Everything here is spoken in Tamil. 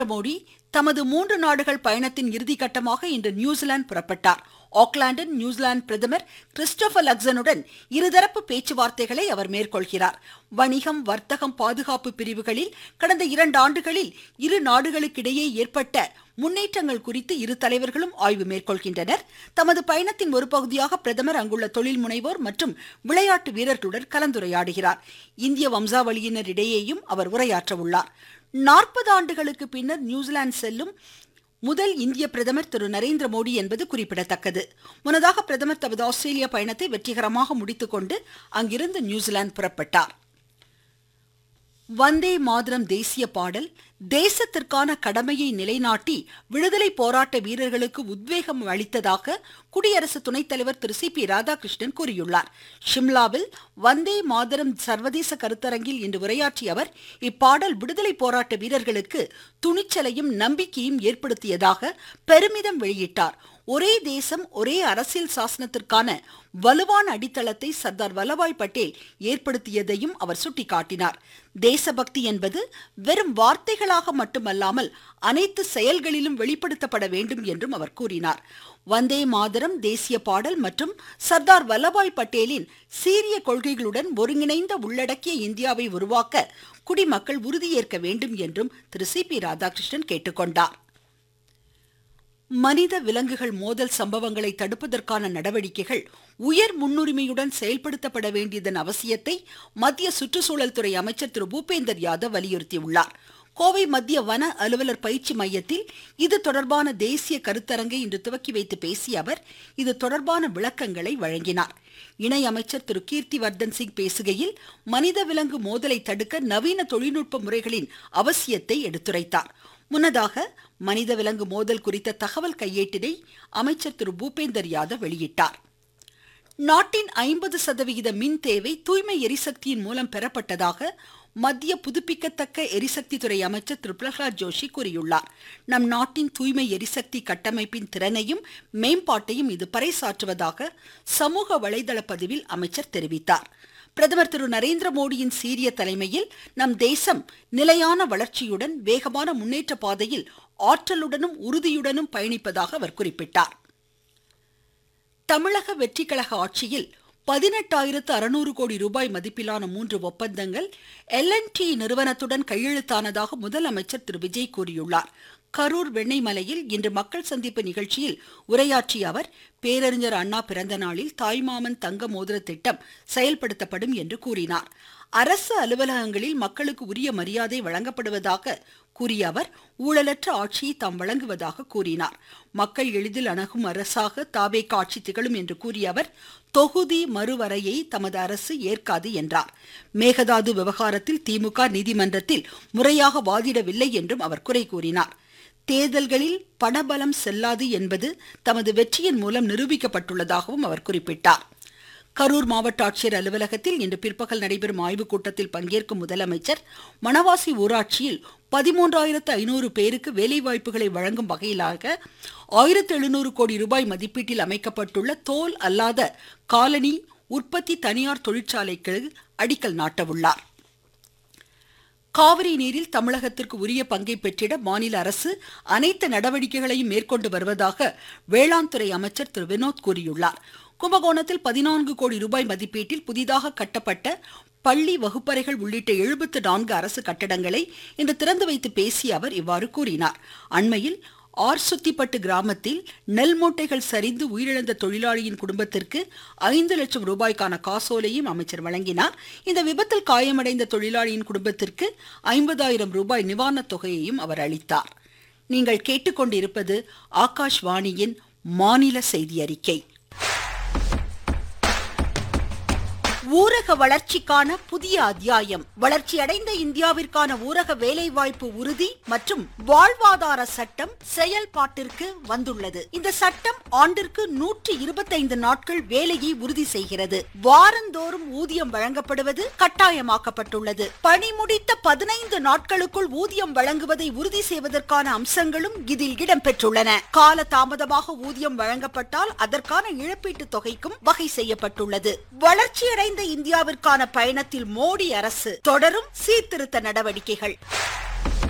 மோடி தமது மூன்று நாடுகள் பயணத்தின் இறுதிக்கட்டமாக இன்று நியூசிலாந்து புறப்பட்டார் ஆக்லாந்தில் நியூசிலாந்து பிரதமர் கிறிஸ்டோபர் லக்சனுடன் இருதரப்பு பேச்சுவார்த்தைகளை அவர் மேற்கொள்கிறார் வணிகம் வர்த்தகம் பாதுகாப்பு பிரிவுகளில் கடந்த இரண்டு ஆண்டுகளில் இரு நாடுகளுக்கிடையே ஏற்பட்ட முன்னேற்றங்கள் குறித்து இரு தலைவர்களும் ஆய்வு மேற்கொள்கின்றனர் தமது பயணத்தின் ஒரு பகுதியாக பிரதமர் அங்குள்ள தொழில் முனைவோர் மற்றும் விளையாட்டு வீரர்களுடன் கலந்துரையாடுகிறார் இந்திய வம்சாவளியினர் இடையேயும் அவர் உரையாற்ற உள்ளார் நாற்பது ஆண்டுகளுக்கு பின்னர் நியூசிலாந்து செல்லும் முதல் இந்திய பிரதமர் திரு நரேந்திர மோடி என்பது குறிப்பிடத்தக்கது முன்னதாக பிரதமர் தமது ஆஸ்திரேலிய பயணத்தை வெற்றிகரமாக முடித்துக்கொண்டு அங்கிருந்து நியூசிலாந்து புறப்பட்டார் வந்தே மாதரம் தேசிய பாடல் தேசத்திற்கான கடமையை நிலைநாட்டி விடுதலை போராட்ட வீரர்களுக்கு உத்வேகம் அளித்ததாக குடியரசு துணைத் தலைவர் திரு சி பி ராதாகிருஷ்ணன் கூறியுள்ளார் ஷிம்லாவில் வந்தே மாதரம் சர்வதேச கருத்தரங்கில் இன்று உரையாற்றிய அவர் இப்பாடல் விடுதலை போராட்ட வீரர்களுக்கு துணிச்சலையும் நம்பிக்கையும் ஏற்படுத்தியதாக பெருமிதம் வெளியிட்டார் ஒரே தேசம் ஒரே அரசியல் சாசனத்திற்கான வலுவான அடித்தளத்தை சர்தார் வல்லபாய் பட்டேல் ஏற்படுத்தியதையும் அவர் சுட்டிக்காட்டினார் தேசபக்தி என்பது வெறும் வார்த்தைகளாக மட்டுமல்லாமல் அனைத்து செயல்களிலும் வெளிப்படுத்தப்பட வேண்டும் என்றும் அவர் கூறினார் வந்தே மாதரம் தேசிய பாடல் மற்றும் சர்தார் வல்லபாய் பட்டேலின் சீரிய கொள்கைகளுடன் ஒருங்கிணைந்த உள்ளடக்கிய இந்தியாவை உருவாக்க குடிமக்கள் உறுதியேற்க வேண்டும் என்றும் திரு சி பி ராதாகிருஷ்ணன் கேட்டுக்கொண்டார் மனித விலங்குகள் மோதல் சம்பவங்களை தடுப்பதற்கான நடவடிக்கைகள் உயர் முன்னுரிமையுடன் செயல்படுத்தப்பட வேண்டியதன் அவசியத்தை மத்திய சுற்றுச்சூழல் துறை அமைச்சர் திரு பூபேந்தர் யாதவ் வலியுறுத்தியுள்ளார் கோவை மத்திய வன அலுவலர் பயிற்சி மையத்தில் இது தொடர்பான தேசிய கருத்தரங்கை இன்று துவக்கி வைத்து பேசிய அவர் இது தொடர்பான விளக்கங்களை வழங்கினார் இணை அமைச்சர் திரு கீர்த்திவர்தன் சிங் பேசுகையில் மனித விலங்கு மோதலை தடுக்க நவீன தொழில்நுட்ப முறைகளின் அவசியத்தை எடுத்துரைத்தார் முன்னதாக மனித விலங்கு மோதல் குறித்த தகவல் கையேட்டினை அமைச்சர் திரு பூபேந்தர் யாதவ் வெளியிட்டார் நாட்டின் ஐம்பது சதவிகித மின் தேவை தூய்மை எரிசக்தியின் மூலம் பெறப்பட்டதாக மத்திய புதுப்பிக்கத்தக்க எரிசக்தி துறை அமைச்சர் திரு பிரகலாத் ஜோஷி கூறியுள்ளார் நம் நாட்டின் தூய்மை எரிசக்தி கட்டமைப்பின் திறனையும் மேம்பாட்டையும் இது பறைசாற்றுவதாக சமூக வலைதள பதிவில் அமைச்சர் தெரிவித்தார் பிரதமர் திரு நரேந்திர மோடியின் சீரிய தலைமையில் நம் தேசம் நிலையான வளர்ச்சியுடன் வேகமான முன்னேற்ற பாதையில் ஆற்றலுடனும் உறுதியுடனும் பயணிப்பதாக அவர் குறிப்பிட்டார் தமிழக வெற்றிக்கழக ஆட்சியில் பதினெட்டாயிரத்து அறுநூறு கோடி ரூபாய் மதிப்பிலான மூன்று ஒப்பந்தங்கள் எல்என்டி நிறுவனத்துடன் கையெழுத்தானதாக முதலமைச்சர் திரு விஜய் கூறியுள்ளார் கரூர் வெண்ணெய்மலையில் இன்று மக்கள் சந்திப்பு நிகழ்ச்சியில் உரையாற்றிய அவர் பேரறிஞர் அண்ணா பிறந்த நாளில் தாய்மாமன் தங்க மோதிர திட்டம் செயல்படுத்தப்படும் என்று கூறினார் அரசு அலுவலகங்களில் மக்களுக்கு உரிய மரியாதை வழங்கப்படுவதாக கூறிய அவர் ஊழலற்ற ஆட்சியை தாம் வழங்குவதாக கூறினார் மக்கள் எளிதில் அணுகும் அரசாக தாவே காட்சி திகழும் என்று கூறிய அவர் தொகுதி மறுவரையை தமது அரசு ஏற்காது என்றார் மேகதாது விவகாரத்தில் திமுக நீதிமன்றத்தில் முறையாக வாதிடவில்லை என்றும் அவர் குறை கூறினார் தேர்தல்களில் பணபலம் செல்லாது என்பது தமது வெற்றியின் மூலம் நிரூபிக்கப்பட்டுள்ளதாகவும் அவர் குறிப்பிட்டார் கரூர் மாவட்ட ஆட்சியர் அலுவலகத்தில் இன்று பிற்பகல் நடைபெறும் ஆய்வுக் கூட்டத்தில் பங்கேற்கும் முதலமைச்சர் மணவாசி ஊராட்சியில் பதிமூன்றாயிரத்து ஐநூறு பேருக்கு வேலைவாய்ப்புகளை வழங்கும் வகையிலாக ஆயிரத்து எழுநூறு கோடி ரூபாய் மதிப்பீட்டில் அமைக்கப்பட்டுள்ள தோல் அல்லாத காலனி உற்பத்தி தனியார் தொழிற்சாலைக்கு அடிக்கல் நாட்டவுள்ளார் காவிரி நீரில் தமிழகத்திற்கு உரிய பங்கை பெற்றிட மாநில அரசு அனைத்து நடவடிக்கைகளையும் மேற்கொண்டு வருவதாக வேளாண் துறை அமைச்சர் திரு வினோத் கூறியுள்ளார் கும்பகோணத்தில் பதினான்கு கோடி ரூபாய் மதிப்பீட்டில் புதிதாக கட்டப்பட்ட பள்ளி வகுப்பறைகள் உள்ளிட்ட எழுபத்து நான்கு அரசு கட்டடங்களை இன்று திறந்து வைத்து பேசிய அவர் இவ்வாறு கூறினார் அண்மையில் ஆர் சுத்திப்பட்டு கிராமத்தில் நெல் மூட்டைகள் சரிந்து உயிரிழந்த தொழிலாளியின் குடும்பத்திற்கு ஐந்து லட்சம் ரூபாய்க்கான காசோலையும் அமைச்சர் வழங்கினார் இந்த விபத்தில் காயமடைந்த தொழிலாளியின் குடும்பத்திற்கு ஐம்பதாயிரம் ரூபாய் நிவாரணத் தொகையையும் அவர் அளித்தார் நீங்கள் கேட்டுக்கொண்டிருப்பது ஆகாஷ்வாணியின் மாநில செய்தி அறிக்கை ஊரக வளர்ச்சிக்கான புதிய அத்தியாயம் வளர்ச்சியடைந்த இந்தியாவிற்கான ஊரக வேலைவாய்ப்பு உறுதி மற்றும் வாழ்வாதார சட்டம் செயல்பாட்டிற்கு வந்துள்ளது இந்த சட்டம் ஆண்டிற்கு நூற்றி இருபத்தைந்து நாட்கள் வேலையை உறுதி செய்கிறது வாரந்தோறும் ஊதியம் வழங்கப்படுவது கட்டாயமாக்கப்பட்டுள்ளது பணி முடித்த பதினைந்து நாட்களுக்குள் ஊதியம் வழங்குவதை உறுதி செய்வதற்கான அம்சங்களும் இதில் இடம்பெற்றுள்ளன கால தாமதமாக ஊதியம் வழங்கப்பட்டால் அதற்கான இழப்பீட்டு தொகைக்கும் வகை செய்யப்பட்டுள்ளது வளர்ச்சியடைந்த இந்தியாவிற்கான பயணத்தில் மோடி அரசு தொடரும் சீர்திருத்த நடவடிக்கைகள்